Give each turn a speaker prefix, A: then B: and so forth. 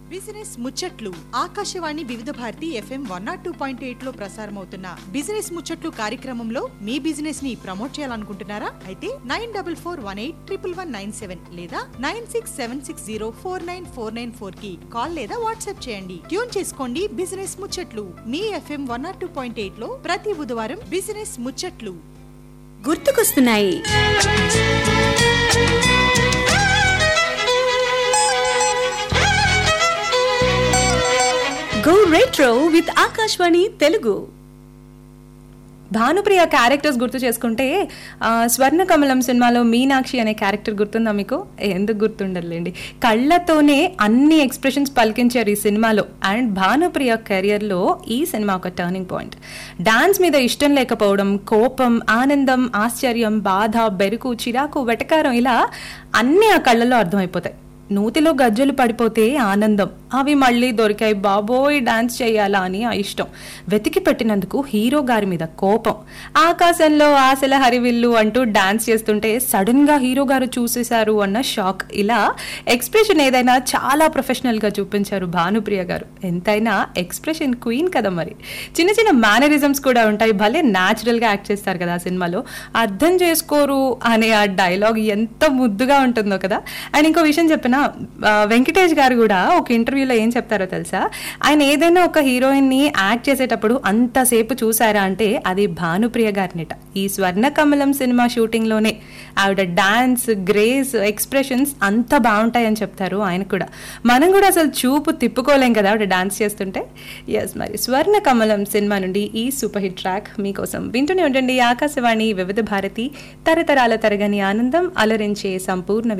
A: business ముచ్చట్లు Akashvani Vividha Bharati FM one nought two point eight లో ప్రసారమవుతున్న బిజినెస్ ముచ్చట్లు కార్యక్రమంలో మీ బిజినెస్ ని ప్రమోట్ చేయాలనుకుంటున్నారా అయితే nine double four one eight triple one nine seven లేదా nine six seven six zero four nine four nine four కి కాల్ లేదా వాట్సాప్ చేయండి ట్యూన్ చేసుకోండి బిజినెస్ ముచ్చట్లు మీ FM one nought two point eight లో ప్రతి బుధవారం బిజినెస్ ముచ్చట్లు
B: గుర్తుకొస్తున్నాయి go retro with Akashvani Telugu
C: Bhanupriya characters గుర్తు చేసుకుంటే ఆ, స్వర్ణ కమలం సినిమాలో మీనాక్షి అనే క్యారెక్టర్ గుర్తుందా మీకు ఎందుకు గుర్తుండదులేండి కళ్ళతోనే అన్ని ఎక్స్ప్రెషన్స్ పలికించారు ఈ సినిమాలో అండ్ భానుప్రియ కెరియర్లో ఈ సినిమా ఒక టర్నింగ్ పాయింట్ డాన్స్ మీద ఇష్టం లేకపోవడం కోపం ఆనందం ఆశ్చర్యం బాధ బెరుకు చిరాకు వెటకారం ఇలా అన్నీ ఆ కళ్ళలో అర్థమైపోతాయి నూతిలో గజ్జలు పడిపోతే ఆనందం అవి మళ్ళీ దొరికాయి బాబోయ్ డాన్స్ చేయాలా అని ఆ ఇష్టం వెతికి పెట్టినందుకు హీరో గారి మీద కోపం ఆకాశంలో ఆశల హరివిల్లు అంటూ డాన్స్ చేస్తుంటే సడన్ గా హీరో గారు చూసేశారు అన్న షాక్ ఇలా ఎక్స్ప్రెషన్ ఏదైనా చాలా ప్రొఫెషనల్ గా చూపించారు భానుప్రియ గారు ఎంతైనా ఎక్స్ప్రెషన్ క్వీన్ కదా మరి చిన్న చిన్న మేనరిజమ్స్ కూడా ఉంటాయి భలే న్యాచురల్ గా యాక్ట్ చేస్తారు కదా ఆ సినిమాలో అర్థం చేసుకోరు అనే ఆ డైలాగ్ ఎంత ముద్దుగా ఉంటుందో కదా అండ్ ఇంకో విషయం చెప్పిన వెంకటేష్ గారు కూడా ఒక ఇంటర్వ్యూలో ఏం చెప్తారో తెలుసా ఆయన ఏదైనా ఒక హీరోయిన్ ని యాక్ట్ చేసేటప్పుడు అంతసేపు చూసారా అంటే అది భానుప్రియ గారినిట ఈ స్వర్ణ కమలం సినిమా షూటింగ్ లోనే ఆవిడ డాన్స్ గ్రేస్ ఎక్స్ప్రెషన్స్ అంత బాగుంటాయని చెప్తారు ఆయన కూడా మనం కూడా అసలు చూపు తిప్పుకోలేం కదా ఆవిడ డాన్స్ చేస్తుంటే ఎస్ మరి స్వర్ణ కమలం సినిమా నుండి ఈ సూపర్ హిట్ ట్రాక్ మీకోసం వింటూనే ఉండండి ఆకాశవాణి వివిధ భారతి తరతరాల తరగని ఆనందం అలరించే సంపూర్ణ